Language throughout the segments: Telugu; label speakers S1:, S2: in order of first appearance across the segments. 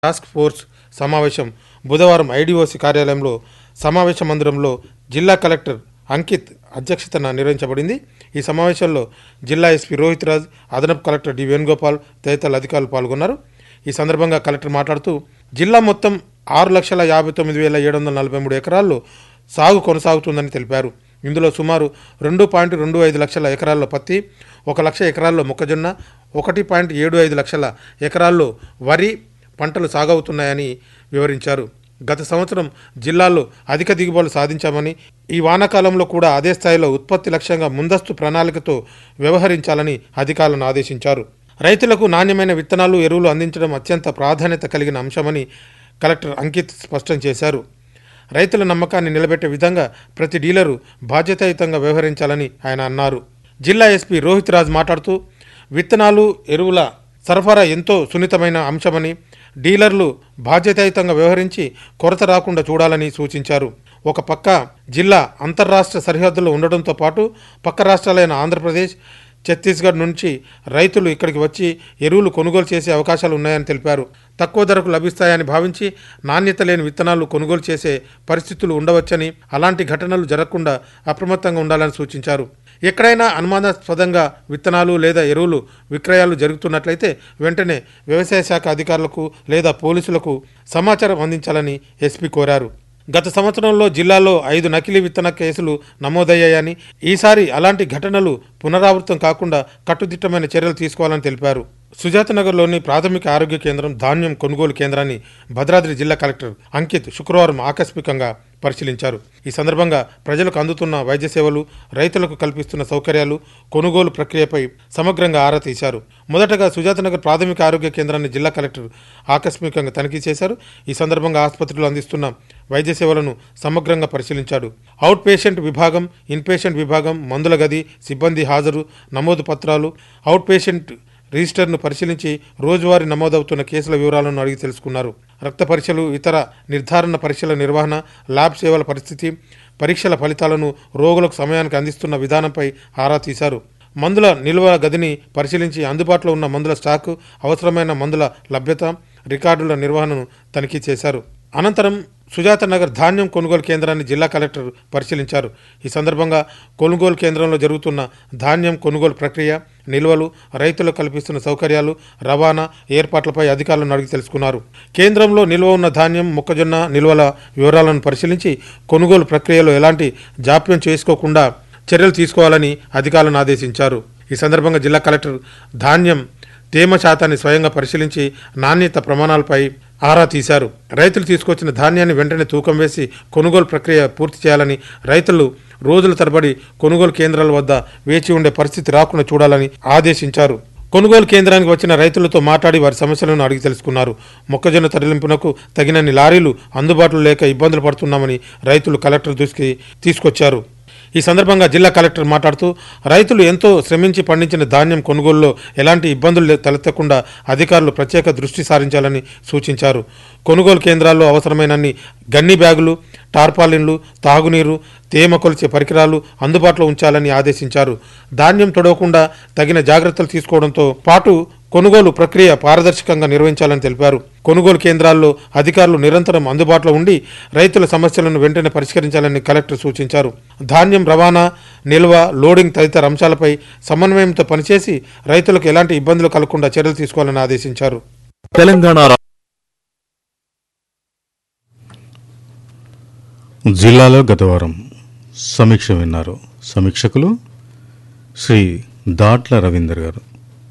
S1: టాస్క్ ఫోర్స్ సమావేశం బుధవారం ఐడిఓసి కార్యాలయంలో సమావేశ మందిరంలో జిల్లా కలెక్టర్ అంకిత్ అధ్యక్షతన నిర్వహించబడింది ఈ సమావేశంలో జిల్లా ఎస్పీ రోహిత్ రాజ్ అదనపు కలెక్టర్ డి వేణుగోపాల్ తదితరుల అధికారులు పాల్గొన్నారు ఈ సందర్భంగా కలెక్టర్ మాట్లాడుతూ జిల్లా మొత్తం ఆరు లక్షల యాభై తొమ్మిది వేల ఏడు వందల నలభై మూడు ఎకరాల్లో సాగు కొనసాగుతుందని తెలిపారు ఇందులో సుమారు రెండు పాయింట్ రెండు ఐదు లక్షల ఎకరాల్లో పత్తి ఒక లక్ష ఎకరాల్లో మొక్కజొన్న ఒకటి పాయింట్ ఏడు ఐదు లక్షల ఎకరాల్లో వరి పంటలు సాగవుతున్నాయని వివరించారు గత సంవత్సరం జిల్లాలో అధిక దిగుబడులు సాధించామని ఈ వానాకాలంలో కూడా అదే స్థాయిలో ఉత్పత్తి లక్ష్యంగా ముందస్తు ప్రణాళికతో వ్యవహరించాలని అధికారులను ఆదేశించారు రైతులకు నాణ్యమైన విత్తనాలు ఎరువులు అందించడం అత్యంత ప్రాధాన్యత కలిగిన అంశమని కలెక్టర్ అంకిత్ స్పష్టం చేశారు రైతుల నమ్మకాన్ని నిలబెట్టే విధంగా ప్రతి డీలరు బాధ్యతాయుతంగా వ్యవహరించాలని ఆయన అన్నారు జిల్లా ఎస్పీ రోహిత్ రాజ్ మాట్లాడుతూ విత్తనాలు ఎరువుల సరఫరా ఎంతో సున్నితమైన అంశమని డీలర్లు బాధ్యతాయుతంగా వ్యవహరించి కొరత రాకుండా చూడాలని సూచించారు ఒక పక్క జిల్లా అంతర్రాష్ట్ర సరిహద్దులో ఉండడంతో పాటు పక్క రాష్ట్రాలైన ఆంధ్రప్రదేశ్ ఛత్తీస్గఢ్ నుంచి రైతులు ఇక్కడికి వచ్చి ఎరువులు కొనుగోలు చేసే అవకాశాలు ఉన్నాయని తెలిపారు తక్కువ ధరకు లభిస్తాయని భావించి నాణ్యత లేని విత్తనాలు కొనుగోలు చేసే పరిస్థితులు ఉండవచ్చని అలాంటి ఘటనలు జరగకుండా అప్రమత్తంగా ఉండాలని సూచించారు ఎక్కడైనా అనుమానాస్పదంగా విత్తనాలు లేదా ఎరువులు విక్రయాలు జరుగుతున్నట్లయితే వెంటనే వ్యవసాయ శాఖ అధికారులకు లేదా పోలీసులకు సమాచారం అందించాలని ఎస్పీ కోరారు గత సంవత్సరంలో జిల్లాలో ఐదు నకిలీ విత్తన కేసులు నమోదయ్యాయని ఈసారి అలాంటి ఘటనలు పునరావృతం కాకుండా కట్టుదిట్టమైన చర్యలు తీసుకోవాలని తెలిపారు సుజాతనగర్లోని ప్రాథమిక ఆరోగ్య కేంద్రం ధాన్యం కొనుగోలు కేంద్రాన్ని భద్రాద్రి జిల్లా కలెక్టర్ అంకిత్ శుక్రవారం ఆకస్మికంగా పరిశీలించారు ఈ సందర్భంగా ప్రజలకు అందుతున్న వైద్య సేవలు రైతులకు కల్పిస్తున్న సౌకర్యాలు కొనుగోలు ప్రక్రియపై సమగ్రంగా ఆరా తీశారు మొదటగా సుజాతనగర్ ప్రాథమిక ఆరోగ్య కేంద్రాన్ని జిల్లా కలెక్టర్ ఆకస్మికంగా తనిఖీ చేశారు ఈ సందర్భంగా ఆసుపత్రిలో అందిస్తున్న వైద్య సేవలను సమగ్రంగా పరిశీలించాడు అవుట్ పేషెంట్ విభాగం ఇన్ పేషెంట్ విభాగం మందుల గది సిబ్బంది హాజరు నమోదు పత్రాలు అవుట్ పేషెంట్ రిజిస్టర్ను పరిశీలించి రోజువారీ నమోదవుతున్న కేసుల వివరాలను అడిగి తెలుసుకున్నారు రక్త పరీక్షలు ఇతర నిర్ధారణ పరీక్షల నిర్వహణ ల్యాబ్ సేవల పరిస్థితి పరీక్షల ఫలితాలను రోగులకు సమయానికి అందిస్తున్న విధానంపై ఆరా తీశారు మందుల నిల్వ గదిని పరిశీలించి అందుబాటులో ఉన్న మందుల స్టాకు అవసరమైన మందుల లభ్యత రికార్డుల నిర్వహణను తనిఖీ చేశారు అనంతరం సుజాత నగర్ ధాన్యం కొనుగోలు కేంద్రాన్ని జిల్లా కలెక్టర్ పరిశీలించారు ఈ సందర్భంగా కొనుగోలు కేంద్రంలో జరుగుతున్న ధాన్యం కొనుగోలు ప్రక్రియ నిల్వలు రైతులకు కల్పిస్తున్న సౌకర్యాలు రవాణా ఏర్పాట్లపై అధికారులను అడిగి తెలుసుకున్నారు కేంద్రంలో నిల్వ ఉన్న ధాన్యం మొక్కజొన్న నిల్వల వివరాలను పరిశీలించి కొనుగోలు ప్రక్రియలో ఎలాంటి జాప్యం చేసుకోకుండా చర్యలు తీసుకోవాలని అధికారులను ఆదేశించారు ఈ సందర్భంగా జిల్లా కలెక్టర్ ధాన్యం తేమ శాతాన్ని స్వయంగా పరిశీలించి నాణ్యత ప్రమాణాలపై ఆరా తీశారు రైతులు తీసుకొచ్చిన ధాన్యాన్ని వెంటనే తూకం వేసి కొనుగోలు ప్రక్రియ పూర్తి చేయాలని రైతులు రోజుల తరబడి కొనుగోలు కేంద్రాల వద్ద వేచి ఉండే పరిస్థితి రాకుండా చూడాలని ఆదేశించారు కొనుగోలు కేంద్రానికి వచ్చిన రైతులతో మాట్లాడి వారి సమస్యలను అడిగి తెలుసుకున్నారు మొక్కజొన్న తరలింపునకు తగినన్ని లారీలు అందుబాటులో లేక ఇబ్బందులు పడుతున్నామని రైతులు కలెక్టర్ దృష్టికి తీసుకొచ్చారు ఈ సందర్భంగా జిల్లా కలెక్టర్ మాట్లాడుతూ రైతులు ఎంతో శ్రమించి పండించిన ధాన్యం కొనుగోలులో ఎలాంటి ఇబ్బందులు లే- తలెత్తకుండా అధికారులు ప్రత్యేక దృష్టి సారించాలని సూచించారు కొనుగోలు కేంద్రాల్లో అవసరమైనన్ని గన్ని బ్యాగులు టార్పాలిన్లు తాగునీరు తేమ కొలిచే పరికరాలు అందుబాటులో ఉంచాలని ఆదేశించారు ధాన్యం తొడవకుండా తగిన జాగ్రత్తలు తీసుకోవడంతో పాటు కొనుగోలు ప్రక్రియ పారదర్శకంగా నిర్వహించాలని తెలిపారు కొనుగోలు కేంద్రాల్లో అధికారులు నిరంతరం అందుబాటులో ఉండి రైతుల సమస్యలను వెంటనే పరిష్కరించాలని కలెక్టర్ సూచించారు ధాన్యం రవాణా నిల్వ లోడింగ్ తదితర అంశాలపై సమన్వయంతో పనిచేసి రైతులకు ఎలాంటి ఇబ్బందులు కలగకుండా చర్యలు తీసుకోవాలని ఆదేశించారు
S2: తెలంగాణ రా-
S3: జిల్లాలో గత వారం సమీక్ష విన్నారు సమీక్షకులు శ్రీ దాట్ల రవీందర్ గారు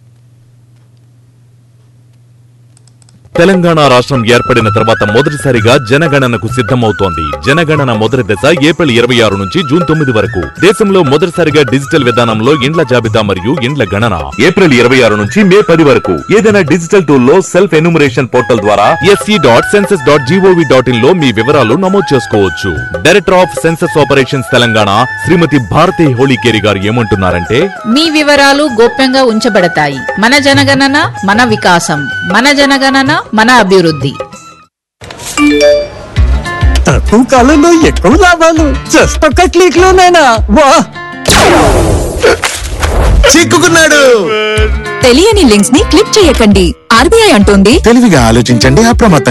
S2: తెలంగాణ రాష్ట్రం ఏర్పడిన తర్వాత మొదటిసారిగా జనగణనకు సిద్ధమవుతోంది జనగణన మొదటి దశ ఏప్రిల్ ఇరవై ఆరు నుంచి జూన్ తొమ్మిది వరకు దేశంలో మొదటిసారిగా డిజిటల్ విధానంలో ఇండ్ల జాబితా మరియు ఇండ్ల గణన ఏప్రిల్ ఇరవై ఆరు నుంచి మే పది వరకు ఏదైనా డిజిటల్ టూల్ లో సెల్ఫ్ ఎన్యూమరేషన్ పోర్టల్ ద్వారా SC dot census dot G O V dot in లో మీ వివరాలు నమోదు చేసుకోవచ్చు director of census operations Telangana Shrimati Bharathi Holikeri garu ఏమంటున్నారంటే
S4: మీ వివరాలు గోప్యంగా ఉంచబడతాయి మన జనగణన మన వికాసం మన జనగణన మన అభివృద్ధి
S5: తక్కువ కాలంలో ఎక్కువ లాభాలు జస్ట్ ఒక్క క్లిక్ లోనైనా వా
S6: చిక్కుకున్నాడు
S7: తెలియని లింక్స్ ని క్లిక్ చేయకండి
S6: ఆర్బీఐ అంటోంది
S7: తెలివిగా ఆలోచించండి అప్రమత్తంగా